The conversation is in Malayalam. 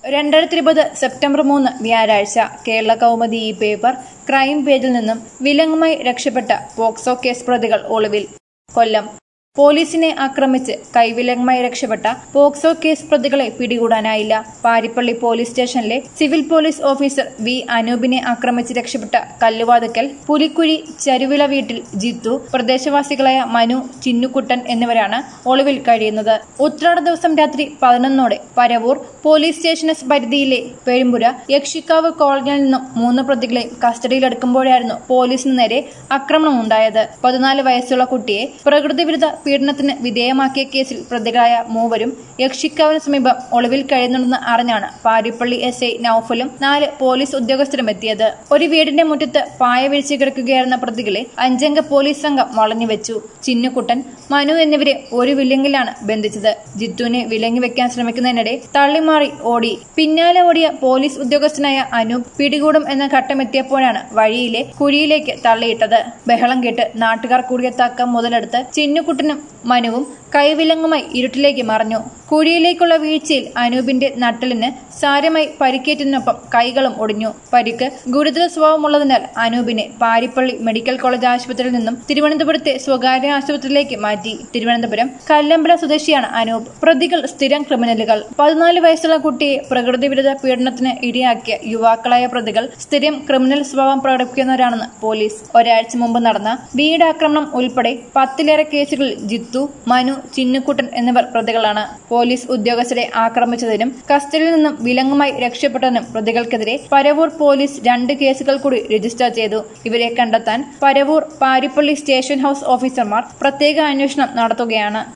രണ്ടായിരത്തി ഇരുപത് സെപ്റ്റംബർ മൂന്ന് വ്യാഴാഴ്ച കേരള കൗമുദി ഈ പേപ്പർ ക്രൈം പേജിൽ നിന്നും വിലങ്ങുമായി രക്ഷപ്പെട്ട പോക്സോ കേസ് പ്രതികൾ ഒളിവിൽ കൊല്ലം പോലീസിനെ ആക്രമിച്ച് കൈവിലങ്ങുമായി രക്ഷപ്പെട്ട പോക്സോ കേസ് പ്രതികളെ പിടികൂടാനായില്ല പാരിപ്പള്ളി പോലീസ് സ്റ്റേഷനിലെ സിവിൽ പോലീസ് ഓഫീസർ വി അനൂപിനെ ആക്രമിച്ച് രക്ഷപ്പെട്ട കല്ലുവാതുക്കൽ പുലിക്കുഴി ചരുവില വീട്ടിൽ ജിത്തു പ്രദേശവാസികളായ മനു ചിന്നുക്കുട്ടൻ എന്നിവരാണ് ഒളിവിൽ കഴിയുന്നത് ഉത്രാട ദിവസം രാത്രി പതിനൊന്നോടെ പരവൂർ പോലീസ് സ്റ്റേഷന് പരിധിയിലെ പെരുമ്പുര യക്ഷിക്കാവ് കോളനിയിൽ നിന്നും മൂന്ന് പ്രതികളെയും കസ്റ്റഡിയിലെടുക്കുമ്പോഴായിരുന്നു പോലീസിന് നേരെ ആക്രമണമുണ്ടായത് പതിനാല് വയസ്സുള്ള കുട്ടിയെ പ്രകൃതിവിരുദ്ധ പീഡനത്തിന് വിധേയമാക്കിയ കേസിൽ പ്രതികളായ മൂവരും യക്ഷിക്കാവിന് സമീപം ഒളിവിൽ കഴിയുന്നുണ്ടെന്ന് അറിഞ്ഞാണ് പാരിപ്പള്ളി എസ് ഐ നൌഫലും നാല് പോലീസ് ഉദ്യോഗസ്ഥരും എത്തിയത് ഒരു വീടിന്റെ മുറ്റത്ത് പായ വിരിച്ചു കിടക്കുകയായിരുന്ന പ്രതികളെ അഞ്ചംഗ പോലീസ് സംഘം വളഞ്ഞുവെച്ചു ചിന്നുക്കുട്ടൻ മനു എന്നിവരെ ഒരു വിലങ്ങിലാണ് ബന്ധിച്ചത് ജിത്തുവിനെ വിലങ്ങി വെക്കാൻ ശ്രമിക്കുന്നതിനിടെ തള്ളിമാറി ഓടി പിന്നാലെ ഓടിയ പോലീസ് ഉദ്യോഗസ്ഥനായ അനൂപ് പിടികൂടും എന്ന ഘട്ടമെത്തിയപ്പോഴാണ് വഴിയിലെ കുഴിയിലേക്ക് തള്ളിയിട്ടത് ബഹളം കേട്ട് നാട്ടുകാർ കൂടിയ തക്കം മുതലെടുത്ത് ചിന്നുക്കുട്ടനും മനുവും കൈവിലങ്ങുമായി ഇരുട്ടിലേക്ക് മറഞ്ഞു കുഴിയിലേക്കുള്ള വീഴ്ചയിൽ അനൂപിന്റെ നട്ടലിന് സാരമായി പരിക്കേറ്റതിനൊപ്പം കൈകളും ഒടിഞ്ഞു പരിക്ക് ഗുരുതര സ്വഭാവമുള്ളതിനാൽ അനൂപിനെ പാരിപ്പള്ളി മെഡിക്കൽ കോളേജ് ആശുപത്രിയിൽ നിന്നും തിരുവനന്തപുരത്തെ സ്വകാര്യ ആശുപത്രിയിലേക്ക് മാറ്റി തിരുവനന്തപുരം കല്ലമ്പല സ്വദേശിയാണ് അനൂപ് പ്രതികൾ സ്ഥിരം ക്രിമിനലുകൾ പതിനാല് വയസ്സുള്ള കുട്ടിയെ പ്രകൃതിവിരുദ്ധ പീഡനത്തിന് ഇരയാക്കിയ യുവാക്കളായ പ്രതികൾ സ്ഥിരം ക്രിമിനൽ സ്വഭാവം പ്രകടിപ്പിക്കുന്നവരാണെന്ന് പോലീസ് ഒരാഴ്ച മുമ്പ് നടന്ന വീടാക്രമണം ഉൾപ്പെടെ പത്തിലേറെ കേസുകളിൽ ജിത്തു മനു ചിന്നുക്കുട്ടൻ എന്നിവർ പ്രതികളാണ് പോലീസ് ഉദ്യോഗസ്ഥരെ ആക്രമിച്ചതിനും കസ്റ്റഡിയിൽ നിന്നും വിലങ്ങുമായി രക്ഷപ്പെട്ടതിനും പ്രതികൾക്കെതിരെ പരവൂർ പോലീസ് രണ്ട് കേസുകൾ കൂടി രജിസ്റ്റർ ചെയ്തു ഇവരെ കണ്ടെത്താൻ പരവൂർ പാരിപ്പള്ളി സ്റ്റേഷൻ ഹൌസ് ഓഫീസർമാർ പ്രത്യേക അന്വേഷണം നടത്തുകയാണ്